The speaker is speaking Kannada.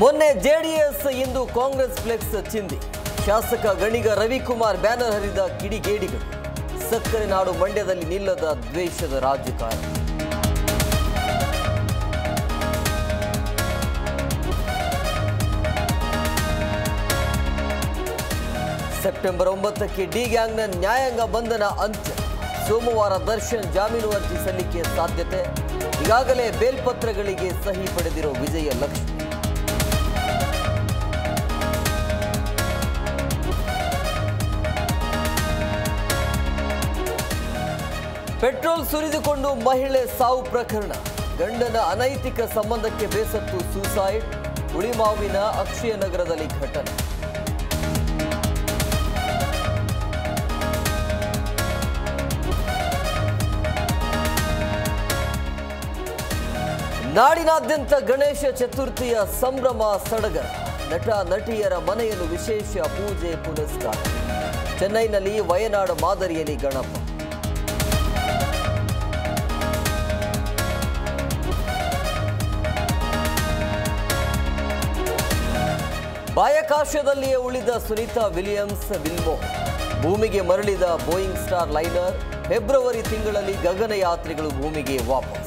ಮೊನ್ನೆ ಜೆಡಿಎಸ್ ಇಂದು ಕಾಂಗ್ರೆಸ್ ಫ್ಲೆಕ್ಸ್ ಚಿಂದಿ ಶಾಸಕ ಗಣಿಗ ರವಿಕುಮಾರ್ ಬ್ಯಾನರ್ ಹರಿದ ಕಿಡಿಗೇಡಿಗಳು ಸಕ್ಕರೆ ನಾಡು ಮಂಡ್ಯದಲ್ಲಿ ನಿಲ್ಲದ ದ್ವೇಷದ ರಾಜಕಾರಣ ಸೆಪ್ಟೆಂಬರ್ ಒಂಬತ್ತಕ್ಕೆ ಡಿ ಗ್ಯಾಂಗ್ನ ನ್ಯಾಯಾಂಗ ಬಂಧನ ಅಂತ್ಯ ಸೋಮವಾರ ದರ್ಶನ್ ಜಾಮೀನು ಅರ್ಜಿ ಸಲ್ಲಿಕೆ ಸಾಧ್ಯತೆ ಈಗಾಗಲೇ ಬೇಲ್ಪತ್ರಗಳಿಗೆ ಸಹಿ ಪಡೆದಿರೋ ವಿಜಯ ಲಕ್ಷ್ಮಿ ಪೆಟ್ರೋಲ್ ಸುರಿದುಕೊಂಡು ಮಹಿಳೆ ಸಾವು ಪ್ರಕರಣ ಗಂಡನ ಅನೈತಿಕ ಸಂಬಂಧಕ್ಕೆ ಬೇಸತ್ತು ಸೂಸೈಡ್ ಉಳಿಮಾವಿನ ಅಕ್ಷಯ ನಗರದಲ್ಲಿ ಘಟನೆ ನಾಡಿನಾದ್ಯಂತ ಗಣೇಶ ಚತುರ್ಥಿಯ ಸಂಭ್ರಮ ಸಡಗರ ನಟ ನಟಿಯರ ಮನೆಯನ್ನು ವಿಶೇಷ ಪೂಜೆ ಪುನಸ್ಕಾರ ಚೆನ್ನೈನಲ್ಲಿ ವಯನಾಡು ಮಾದರಿಯಲ್ಲಿ ಗಣಪ ಬಾಹ್ಯಾಕಾಶದಲ್ಲಿಯೇ ಉಳಿದ ಸುನೀತಾ ವಿಲಿಯಮ್ಸ್ ವಿಲ್ಮೋ ಭೂಮಿಗೆ ಮರಳಿದ ಬೋಯಿಂಗ್ ಸ್ಟಾರ್ ಲೈನರ್ ಫೆಬ್ರವರಿ ತಿಂಗಳಲ್ಲಿ ಗಗನಯಾತ್ರಿಗಳು ಭೂಮಿಗೆ ವಾಪಸ್